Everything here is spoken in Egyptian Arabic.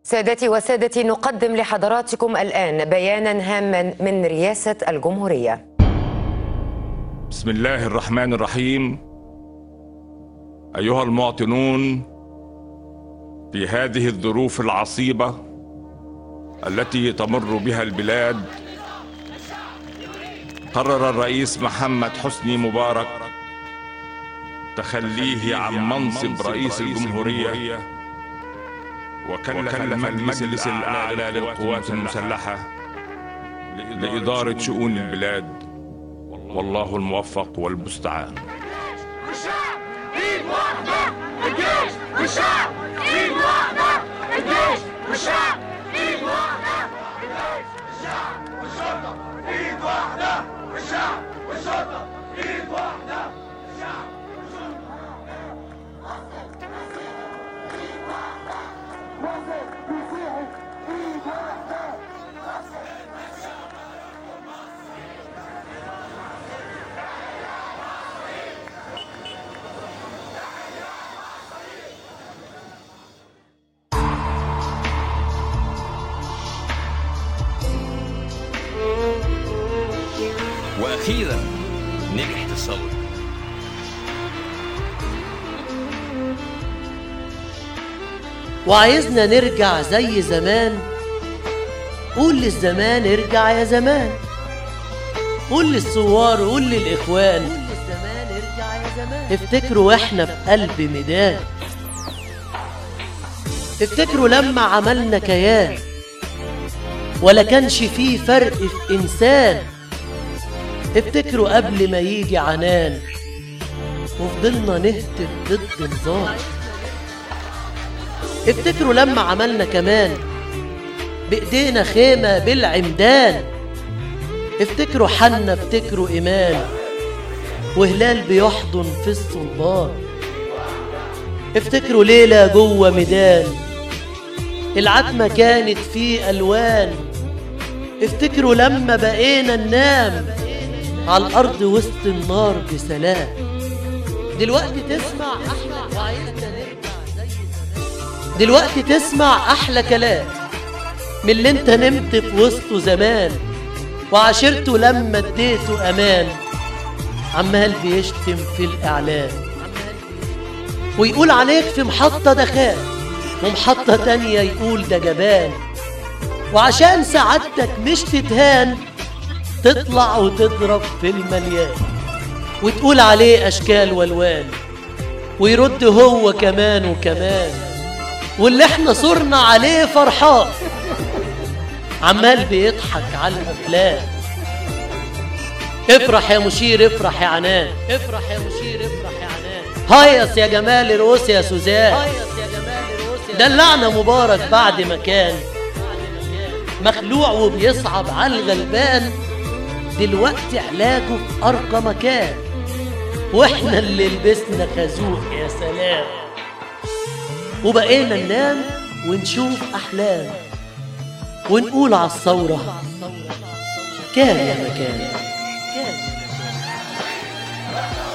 سادتي وسادتي نقدم لحضراتكم الآن بيانا هاما من رئاسة الجمهورية بسم الله الرحمن الرحيم ايها المواطنون في هذه الظروف العصيبه التي تمر بها البلاد قرر الرئيس محمد حسني مبارك تخليه عن منصب رئيس الجمهوريه وكلف المجلس الاعلى للقوات المسلحه لاداره شؤون البلاد والله الموفق والمستعان والشعب ايد واحدة الجيش والشعب ايد واحدة الجيش والشعب ايد واحدة الجيش والشعب والشرطة ايد واحدة والشعب والشرطة ايد واحدة الشعب واخيرا نجحت الثوره وعايزنا نرجع زي زمان قول للزمان ارجع يا زمان قول للثوار قول للإخوان افتكروا واحنا في قلب ميدان افتكروا لما عملنا كيان ولا كانش فيه فرق في إنسان افتكروا قبل ما يجي عنان وفضلنا نهتف ضد نظام افتكروا لما عملنا كمان بايدينا خيمة بالعمدان افتكروا حنا افتكروا ايمان وهلال بيحضن في الصلبان افتكروا ليلة جوه ميدان العتمة كانت فيه ألوان افتكروا لما بقينا ننام على الأرض وسط النار بسلام دلوقتي تسمع أحلى وعايزنا نرجع زي زمان دلوقتي تسمع أحلى كلام من اللي انت نمت في وسطه زمان وعاشرته لما اديته أمان عمال بيشتم في الإعلام ويقول عليك في محطة ده خان ومحطة تانية يقول ده جبان وعشان سعادتك مش تتهان تطلع وتضرب في المليان وتقول عليه أشكال والوان ويرد هو كمان وكمان واللي احنا صرنا عليه فرحان عمال بيضحك على الأفلام افرح يا مشير افرح يا عنان افرح يا مشير افرح يا عنان هيص يا جمال رؤوس يا سوزان هيص يا جمال رؤوس دلعنا مبارك بعد ما كان مخلوع وبيصعب على الغلبان دلوقتي علاجه في أرقى مكان واحنا اللي لبسنا خازوق يا سلام وبقينا ننام ونشوف أحلام ونقول على الثورة كان يا مكان كان يا مكان